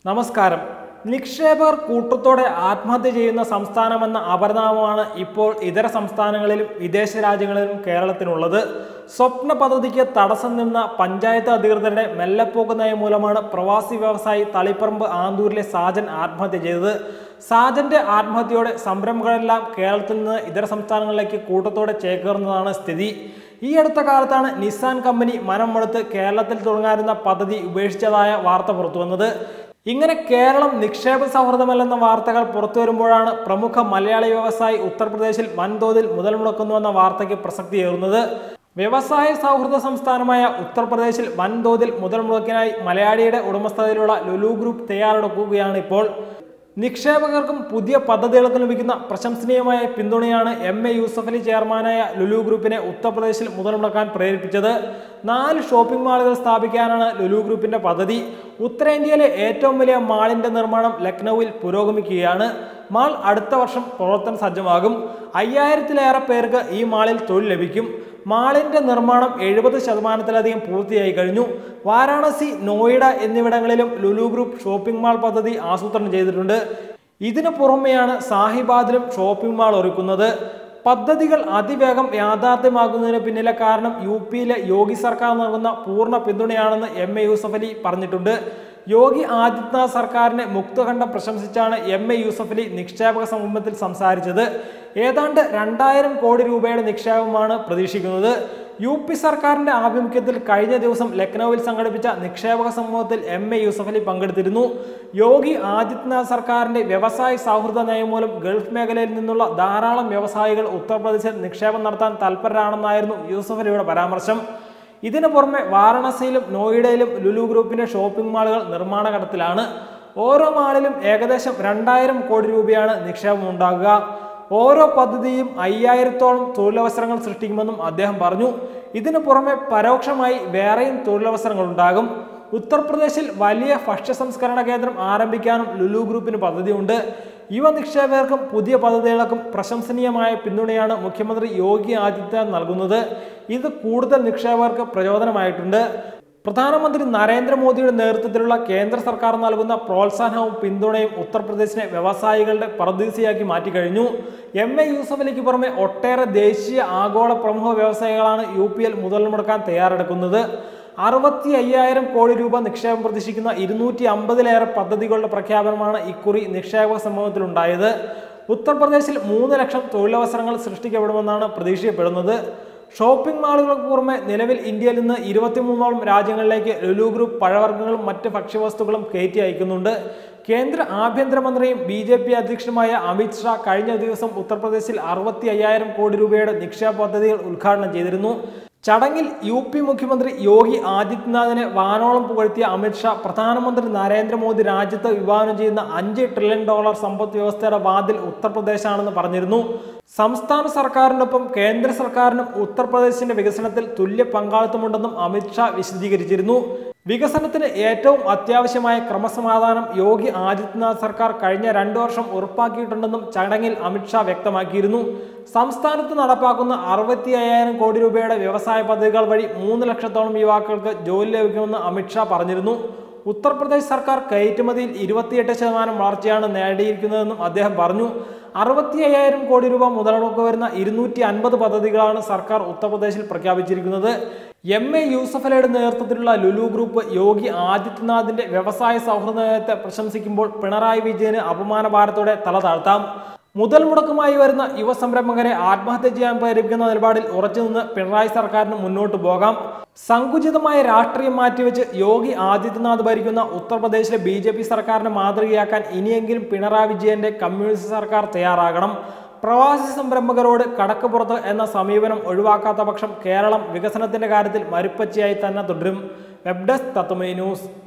നമസ്കാരം നിക്ഷേപകർ കൂട്ടത്തോടെ ആത്മഹത്യ ചെയ്യുന്ന സംസ്ഥാനമെന്ന അപരനാമമാണ് ഇപ്പോൾ ഇതര സംസ്ഥാനങ്ങളിലും വിദേശ രാജ്യങ്ങളിലും കേരളത്തിനുള്ളത് സ്വപ്ന പദ്ധതിക്ക് തടസ്സം നിന്ന പഞ്ചായത്ത് അധികൃതരുടെ മെല്ലെപ്പോക്ക് നയം മൂലമാണ് പ്രവാസി വ്യവസായി തളിപ്പറമ്പ് ആന്തൂരിലെ സാജൻ ആത്മഹത്യ ചെയ്തത് സാജന്റെ ആത്മഹത്യയോടെ സംരംഭങ്ങളെല്ലാം കേരളത്തിൽ നിന്ന് ഇതര സംസ്ഥാനങ്ങളിലേക്ക് കൂട്ടത്തോടെ ചേക്കേറുന്നതാണ് സ്ഥിതി ഈ അടുത്ത കാലത്താണ് നിസാൻ കമ്പനി മനം മടുത്ത് കേരളത്തിൽ തുടങ്ങാനിരുന്ന പദ്ധതി ഉപേക്ഷിച്ചതായ വാർത്ത പുറത്തുവന്നത് ഇങ്ങനെ കേരളം നിക്ഷേപ സൗഹൃദമല്ലെന്ന വാർത്തകൾ പുറത്തു വരുമ്പോഴാണ് പ്രമുഖ മലയാളി വ്യവസായി ഉത്തർപ്രദേശിൽ വൻതോതിൽ മുതൽ മുടക്കുന്നുവെന്ന വാർത്തയ്ക്ക് പ്രസക്തിയേറുന്നത് വ്യവസായ സൗഹൃദ സംസ്ഥാനമായ ഉത്തർപ്രദേശിൽ വൻതോതിൽ മുതൽ മുടക്കിനായി മലയാളിയുടെ ഉടമസ്ഥതയിലുള്ള ലുലു ഗ്രൂപ്പ് തയ്യാറെടുക്കുകയാണ് ഇപ്പോൾ നിക്ഷേപകർക്കും പുതിയ പദ്ധതികൾക്ക് ലഭിക്കുന്ന പ്രശംസനീയമായ പിന്തുണയാണ് എം എ യൂസഫ് അലി ചെയർമാനായ ലുലു ഗ്രൂപ്പിനെ ഉത്തർപ്രദേശിൽ മുതൽ മുടക്കാൻ പ്രേരിപ്പിച്ചത് നാല് ഷോപ്പിംഗ് മാളുകൾ സ്ഥാപിക്കാനാണ് ലുലു ഗ്രൂപ്പിന്റെ പദ്ധതി ഉത്തരേന്ത്യയിലെ ഏറ്റവും വലിയ മാളിന്റെ നിർമ്മാണം ലക്നൌവിൽ പുരോഗമിക്കുകയാണ് മാൾ അടുത്ത വർഷം പ്രവർത്തന സജ്ജമാകും അയ്യായിരത്തിലേറെ പേർക്ക് ഈ മാളിൽ തൊഴിൽ ലഭിക്കും മാളിന്റെ നിർമ്മാണം എഴുപത് ശതമാനത്തിലധികം പൂർത്തിയായി കഴിഞ്ഞു വാരാണസി നോയിഡ എന്നിവിടങ്ങളിലും ലുലു ഗ്രൂപ്പ് ഷോപ്പിംഗ് മാൾ പദ്ധതി ആസൂത്രണം ചെയ്തിട്ടുണ്ട് ഇതിനു പുറമെയാണ് സാഹിബാദിലും ഷോപ്പിംഗ് മാൾ ഒരുക്കുന്നത് പദ്ധതികൾ അതിവേഗം യാഥാർത്ഥ്യമാകുന്നതിന് പിന്നിലെ കാരണം യു പിയിലെ യോഗി സർക്കാർ നൽകുന്ന പൂർണ്ണ പിന്തുണയാണെന്ന് എം എ യൂസഫ് അലി പറഞ്ഞിട്ടുണ്ട് യോഗി ആദിത്യനാഥ് സർക്കാരിനെ മുക്തഖണ്ഡം പ്രശംസിച്ചാണ് എം എ യൂസഫ് അലി നിക്ഷേപക സംഗമത്തിൽ സംസാരിച്ചത് ഏതാണ്ട് രണ്ടായിരം കോടി രൂപയുടെ നിക്ഷേപമാണ് പ്രതീക്ഷിക്കുന്നത് യു പി സർക്കാരിന്റെ ആഭിമുഖ്യത്തിൽ കഴിഞ്ഞ ദിവസം ലക്നൌവിൽ സംഘടിപ്പിച്ച നിക്ഷേപക സമൂഹത്തിൽ എം എ യൂസഫ് അലി പങ്കെടുത്തിരുന്നു യോഗി ആദിത്യനാഥ് സർക്കാരിന്റെ വ്യവസായ സൗഹൃദ നയം മൂലം ഗൾഫ് മേഖലയിൽ നിന്നുള്ള ധാരാളം വ്യവസായികൾ ഉത്തർപ്രദേശിൽ നിക്ഷേപം നടത്താൻ തൽപരരാണെന്നായിരുന്നു യൂസഫ് അലിയുടെ പരാമർശം ഇതിനു പുറമെ വാരണസിയിലും നോയിഡയിലും ലുലു ഗ്രൂപ്പിന്റെ ഷോപ്പിംഗ് മാളുകൾ നിർമ്മാണ ഘട്ടത്തിലാണ് ഓരോ മാളിലും ഏകദേശം രണ്ടായിരം കോടി രൂപയാണ് നിക്ഷേപം ഉണ്ടാകുക ഓരോ പദ്ധതിയും അയ്യായിരത്തോളം തൊഴിലവസരങ്ങൾ സൃഷ്ടിക്കുമെന്നും അദ്ദേഹം പറഞ്ഞു ഇതിനു പുറമെ പരോക്ഷമായി വേറെയും തൊഴിലവസരങ്ങൾ ഉണ്ടാകും ഉത്തർപ്രദേശിൽ വലിയ ഭക്ഷ്യ സംസ്കരണ കേന്ദ്രം ആരംഭിക്കാനും ലുലു ഗ്രൂപ്പിന് പദ്ധതിയുണ്ട് യുവ നിക്ഷേപകർക്കും പുതിയ പദ്ധതികൾക്കും പ്രശംസനീയമായ പിന്തുണയാണ് മുഖ്യമന്ത്രി യോഗി ആദിത്യനാഥ് നൽകുന്നത് ഇത് കൂടുതൽ നിക്ഷേപകർക്ക് പ്രചോദനമായിട്ടുണ്ട് പ്രധാനമന്ത്രി നരേന്ദ്രമോദിയുടെ നേതൃത്വത്തിലുള്ള കേന്ദ്ര സർക്കാർ നൽകുന്ന പ്രോത്സാഹനവും പിന്തുണയും ഉത്തർപ്രദേശിനെ വ്യവസായികളുടെ പരദീസയാക്കി മാറ്റിക്കഴിഞ്ഞു എം എ യൂസഫ് അലിക്ക് പുറമെ ഒട്ടേറെ ദേശീയ ആഗോള പ്രമുഖ വ്യവസായികളാണ് യു പി എൽ മുതൽ മുടക്കാൻ തയ്യാറെടുക്കുന്നത് അറുപത്തി അയ്യായിരം കോടി രൂപ നിക്ഷേപം പ്രതീക്ഷിക്കുന്ന ഇരുന്നൂറ്റി അമ്പതിലേറെ പദ്ധതികളുടെ പ്രഖ്യാപനമാണ് ഇക്കുറി നിക്ഷേപക സമൂഹത്തിലുണ്ടായത് ഉത്തർപ്രദേശിൽ മൂന്ന് ലക്ഷം തൊഴിലവസരങ്ങൾ സൃഷ്ടിക്കപ്പെടുമെന്നാണ് പ്രതീക്ഷിക്കപ്പെടുന്നത് ഷോപ്പിംഗ് മാളുകൾക്ക് പുറമെ നിലവിൽ ഇന്ത്യയിൽ നിന്ന് ഇരുപത്തിമൂന്നോളം രാജ്യങ്ങളിലേക്ക് ലുലു ഗ്രൂപ്പ് പഴവർഗ്ഗങ്ങളും മറ്റ് ഭക്ഷ്യവസ്തുക്കളും കയറ്റി അയക്കുന്നുണ്ട് കേന്ദ്ര ആഭ്യന്തരമന്ത്രിയും ബി ജെ പി അധ്യക്ഷനുമായ അമിത് ഷാ കഴിഞ്ഞ ദിവസം ഉത്തർപ്രദേശിൽ അറുപത്തി അയ്യായിരം കോടി രൂപയുടെ നിക്ഷേപ പദ്ധതികൾ ഉദ്ഘാടനം ചെയ്തിരുന്നു ചടങ്ങിൽ യു പി മുഖ്യമന്ത്രി യോഗി ആദിത്യനാഥിനെ വാനോളം പുകഴ്ത്തിയ അമിത്ഷാ പ്രധാനമന്ത്രി നരേന്ദ്രമോദി രാജ്യത്ത് വിഭാവനം ചെയ്യുന്ന അഞ്ച് ട്രില്യൺ ഡോളർ സമ്പദ് വ്യവസ്ഥയുടെ വാതിൽ ഉത്തർപ്രദേശാണെന്ന് പറഞ്ഞിരുന്നു സംസ്ഥാന സർക്കാരിനൊപ്പം കേന്ദ്ര സർക്കാരിനും ഉത്തർപ്രദേശിന്റെ വികസനത്തിൽ തുല്യ പങ്കാളിത്തമുണ്ടെന്നും അമിത്ഷാ വിശദീകരിച്ചിരുന്നു വികസനത്തിന് ഏറ്റവും അത്യാവശ്യമായ ക്രമസമാധാനം യോഗി ആദിത്യനാഥ് സർക്കാർ കഴിഞ്ഞ രണ്ടു വർഷം ഉറപ്പാക്കിയിട്ടുണ്ടെന്നും ചടങ്ങിൽ അമിത്ഷാ വ്യക്തമാക്കിയിരുന്നു സംസ്ഥാനത്ത് നടപ്പാക്കുന്ന അറുപത്തി അയ്യായിരം കോടി രൂപയുടെ വ്യവസായ പദ്ധതികൾ വഴി മൂന്ന് ലക്ഷത്തോളം യുവാക്കൾക്ക് ജോലി ലഭിക്കുമെന്ന് അമിത്ഷാ പറഞ്ഞിരുന്നു ഉത്തർപ്രദേശ് സർക്കാർ കയറ്റുമതിയിൽ ഇരുപത്തിയെട്ട് ശതമാനം വളർച്ചയാണ് നേടിയിരിക്കുന്നതെന്നും അദ്ദേഹം പറഞ്ഞു അറുപത്തി അയ്യായിരം കോടി രൂപ മുതൽമുടക്ക് വരുന്ന ഇരുന്നൂറ്റി അൻപത് പദ്ധതികളാണ് സർക്കാർ ഉത്തർപ്രദേശിൽ പ്രഖ്യാപിച്ചിരിക്കുന്നത് എം എ യൂസഫ് അലയുടെ നേതൃത്വത്തിലുള്ള ലുലു ഗ്രൂപ്പ് യോഗി ആദിത്യനാഥിന്റെ വ്യവസായ സൗഹൃദ നയത്തെ പ്രശംസിക്കുമ്പോൾ പിണറായി വിജയന് അപമാന ഭാരത്തോടെ തല താഴ്ത്താം മുതൽ മുടക്കുമായി വരുന്ന യുവ സംരംഭകരെ ആത്മഹത്യ ചെയ്യാൻ പ്രേരിപ്പിക്കുന്ന നിലപാടിൽ ഉറച്ചുനിന്ന് പിണറായി സർക്കാരിന് മുന്നോട്ട് പോകാം സങ്കുചിതമായ രാഷ്ട്രീയം മാറ്റിവെച്ച് യോഗി ആദിത്യനാഥ് ഭരിക്കുന്ന ഉത്തർപ്രദേശിലെ ബി ജെ പി സർക്കാരിനെ മാതൃകയാക്കാൻ ഇനിയെങ്കിലും പിണറായി വിജയന്റെ കമ്മ്യൂണിസ്റ്റ് സർക്കാർ തയ്യാറാകണം പ്രവാസി സംരംഭകരോട് കടക്ക് പുറത്ത് എന്ന സമീപനം ഒഴിവാക്കാത്ത പക്ഷം കേരളം വികസനത്തിന്റെ കാര്യത്തിൽ മരുപ്പച്ചയായി തന്നെ തുടരും വെബ് ഡെസ്ക് തത്വമേ ന്യൂസ്